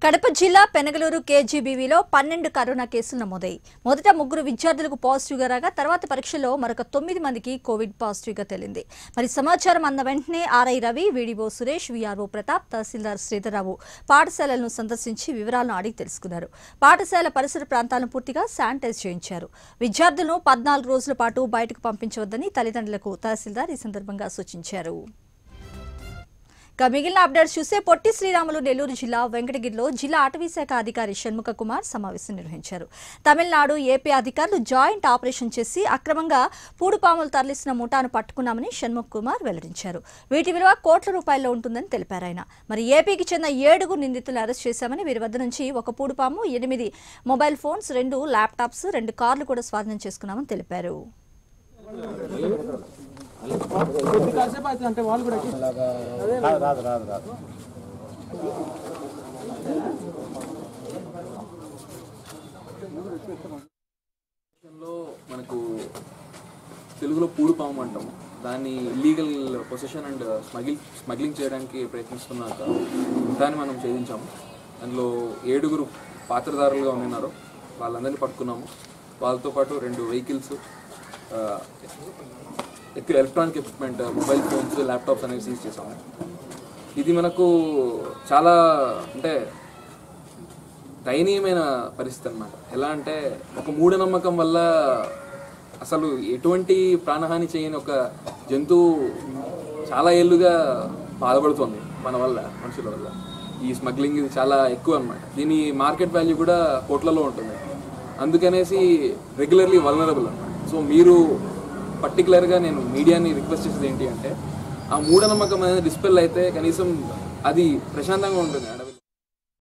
కడప జిల్లా పెనగలూరు కేజీబీవీలో పన్నెండు కరోనా కేసులు నమోదయ్యాయి మొదట ముగ్గురు విద్యార్థులకు పాజిటివ్గా రాగా తర్వాత పరీక్షలో మరొక తొమ్మిది మందికి కోవిడ్ పాజిటివ్గా తేలింది మరి సమాచారం అన్న వెంటనే ఆర్ఐ రవి వీడియో సురేష్ వీఆర్ఓ ప్రతాప్ తహసీల్దార్ శ్రీధరరావు పాఠశాలలను సందర్శించి వివరాలను అడిగి తెలుసుకున్నారు పాఠశాల పరిసర ప్రాంతాలను పూర్తిగా శానిటైజ్ చేయించారు విద్యార్థులను పద్నాలుగు రోజుల పాటు బయటకు పంపించవద్దని తల్లిదండ్రులకు తహసీల్దార్ ఈ సందర్భంగా సూచించారు ఇక మిగిలిన అప్డేట్స్ చూస్తే పొట్టి శ్రీరాములు నెల్లూరు జిల్లా వెంకటగిరిలో జిల్లా అటవీ శాఖ అధికారి షణ్ముఖ కుమార్ సమావేశం నిర్వహించారు తమిళనాడు ఏపీ అధికారులు జాయింట్ ఆపరేషన్ చేసి అక్రమంగా పూడుపాములు తరలిస్తున్న ముఠాను పట్టుకున్నామని షణ్ముఖ్ కుమార్ వెల్లడించారు వీటి విలువ కోట్ల రూపాయల్లో ఉంటుందని తెలిపారు ఆయన మరి ఏపీకి చెందిన ఏడుగురు నిందితులను అరెస్ట్ చేశామని వీరి వద్ద నుంచి ఒక పూడుపాము ఎనిమిది మొబైల్ ఫోన్స్ రెండు ల్యాప్టాప్స్ రెండు కార్లు కూడా స్వాధీనం చేసుకున్నామని తెలిపారు రాదు రాదు రాదు లో మనకు తెలుగులో పూడు పాము అంటాము దాన్ని illegal position and smuggle smuggling చేయడానికి ప్రయత్నిస్తున్నాక దాన్ని మనం ఛేదించాము అందులో ఏడుగురు పాత్రదారులుగా ఉన్నారు వాళ్ళందరినీ పట్టుకున్నాము వాళ్ళతో పాటు రెండు వెహికల్స్ ఎక్కువ electronic equipment mobile phones laptops అనేవి సీజ్ చేసాము ఇది మనకు చాలా అంటే దయనీయమైన పరిస్థితి అన్నమాట ఎలా అంటే ఒక మూఢనమ్మకం వల్ల అసలు ఎటువంటి ప్రాణహాని చేయని ఒక జంతువు చాలా ఏళ్ళుగా బాధపడుతుంది మన వల్ల మనుషుల వల్ల ఈ స్మగ్లింగ్ ఇది చాలా ఎక్కువ అన్నమాట దీని మార్కెట్ వాల్యూ కూడా కోట్లలో ఉంటుంది అందుకనేసి రెగ్యులర్లీ వల్నరబుల్ అన్నమాట సో మీరు పర్టికులర్గా నేను మీడియాని రిక్వెస్ట్ చేసేది ఏంటి అంటే ఆ మూఢనమ్మకం అనేది డిస్పెల్ అయితే కనీసం అది ప్రశాంతంగా ఉంటుంది